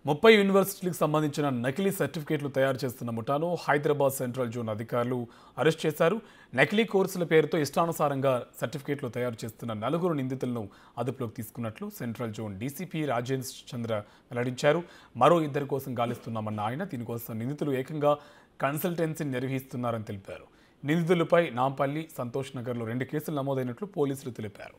ముప్పై యూనివర్సిటీలకు సంబంధించిన నకిలీ సర్టిఫికేట్లు తయారు చేస్తున్న ముఠాను హైదరాబాద్ సెంట్రల్ జోన్ అధికారులు అరెస్ట్ చేశారు నకిలీ కోర్సుల పేరుతో ఇష్టానుసారంగా సర్టిఫికేట్లు తయారు చేస్తున్న నలుగురు నిందితులను అదుపులోకి తీసుకున్నట్లు central zone DCP Rajendra Chandra వెల్లడించారు మరో ఇద్దరి కోసం గాలిస్తున్నామన్న ఆయన దీనికోసం నిందితులు ఏకంగా కన్సల్టెన్సీ నిర్వహిస్తున్నారని తెలిపారు నిందితులపై నాంపల్లి సంతోష్ నగర్లో రెండు కేసులు నమోదైనట్లు పోలీసులు తెలిపారు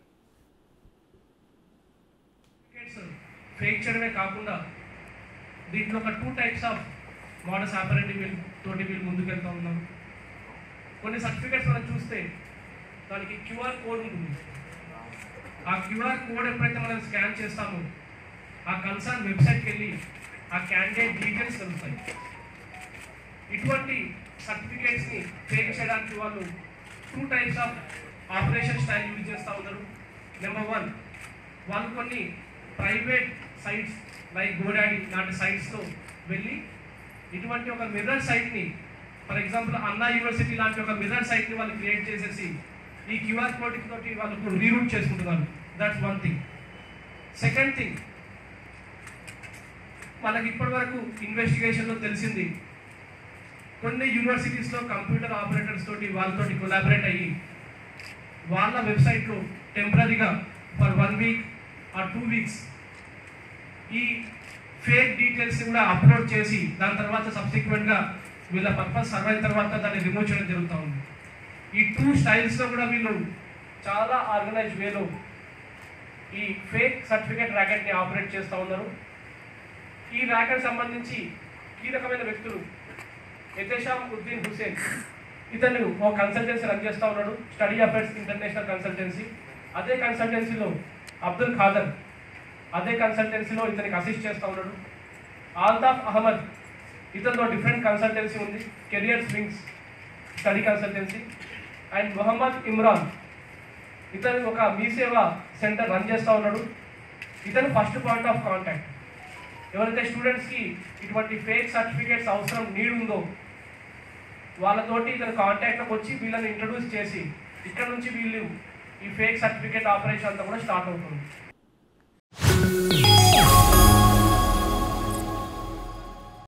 సర్టిఫికేట్స్ ఫేక్ చేయడమే కాకుండా దీంట్లో ఒక two types of models operative wheel తోటి వీళ్ళు ముందుకెళ్తా ఉన్నారు కొన్ని సర్టిఫికేట్స్ మనం చూస్తే దానికి క్యూఆర్ కోడ్ ఉంటుంది ఆ క్యూఆర్ కోడ్ ఎప్పుడైతే మనం స్కాన్ చేస్తామో ఆ కన్సర్న్ వెబ్సైట్కి వెళ్ళి ఆ క్యాండిడేట్ డీటెయిల్స్ తెలుస్తాయి ఇటువంటి సర్టిఫికేట్స్ని ఫేక్ చేయడానికి వాళ్ళు two types of operation style use చేస్తూ ఉన్నారు నెంబర్ వన్ వాళ్ళు కొన్ని ప్రైవేట్ సైట్స్ లైక్ గోడాడి లాంటి సైట్స్తో వెళ్ళి ఇటువంటి ఒక మిర్రర్ సైట్ని ఫర్ ఎగ్జాంపుల్ అన్నా యూనివర్సిటీ లాంటి ఒక మిర్రర్ సైట్ని వాళ్ళు క్రియేట్ చేసేసి ఈ క్యూఆర్ కోడ్ తోటి వాళ్ళు రీరూట్ చేసుకుంటున్నారు that's one thing second thing మనకి ఇప్పటి వరకు ఇన్వెస్టిగేషన్లో తెలిసింది కొన్ని యూనివర్సిటీస్లో కంప్యూటర్ ఆపరేటర్స్ తోటి వాళ్ళతోటి కొలాబరేట్ అయ్యి వాళ్ళ వెబ్సైట్లో టెంపరీగా for one week or two weeks ఈ ఫేక్ డీటెయిల్స్ కూడా అప్లోడ్ చేసి దాని తర్వాత సబ్సిక్వెంట్గా వీళ్ళ పర్పస్ సర్వ్ అయిన తర్వాత దాన్ని రిమూవ్ చేయడం జరుగుతూ ఉంది ఈ టూ స్టైల్స్లో కూడా వీళ్ళు చాలా ఆర్గనైజ్ వేలో ఈ ఫేక్ సర్టిఫికేట్ ర్యాకెట్ని ఆపరేట్ చేస్తూ ఉన్నారు ఈ ర్యాకెట్ సంబంధించి కీలకమైన వ్యక్తులు ఎతేషాం ఉద్దీన్ హుసేన్ ఇతను ఒక కన్సల్టెన్సీ రన్ చేస్తూ ఉన్నాడు స్టడీ అఫేర్స్ ఇంటర్నేషనల్ కన్సల్టెన్సీ అదే కన్సల్టెన్సీలో అబ్దుల్ ఖాదర్ అదే కన్సల్టెన్సీలో ఇతనికి అసిస్ట్ చేస్తూ ఉన్నాడు ఆల్తాఫ్ అహ్మద్ ఇతనిలో డిఫరెంట్ కన్సల్టెన్సీ ఉంది career swings study consultancy and Mohammed Imran ఇతను ఒక మీ సేవా సెంటర్ రన్ చేస్తూ ఉన్నాడు ఇతను ఫస్ట్ పాయింట్ ఆఫ్ కాంటాక్ట్ ఎవరైతే స్టూడెంట్స్కి ఇటువంటి ఫేక్ సర్టిఫికేట్స్ అవసరం నీడ్ ఉందో వాళ్ళతోటి ఇతను కాంటాక్ట్లోకి వచ్చి వీళ్ళని ఇంట్రడ్యూస్ చేసి ఇక్కడ నుంచి వీళ్ళు ఈ ఫేక్ సర్టిఫికేట్ ఆపరేషన్ అంతా కూడా స్టార్ట్ అవుతుంది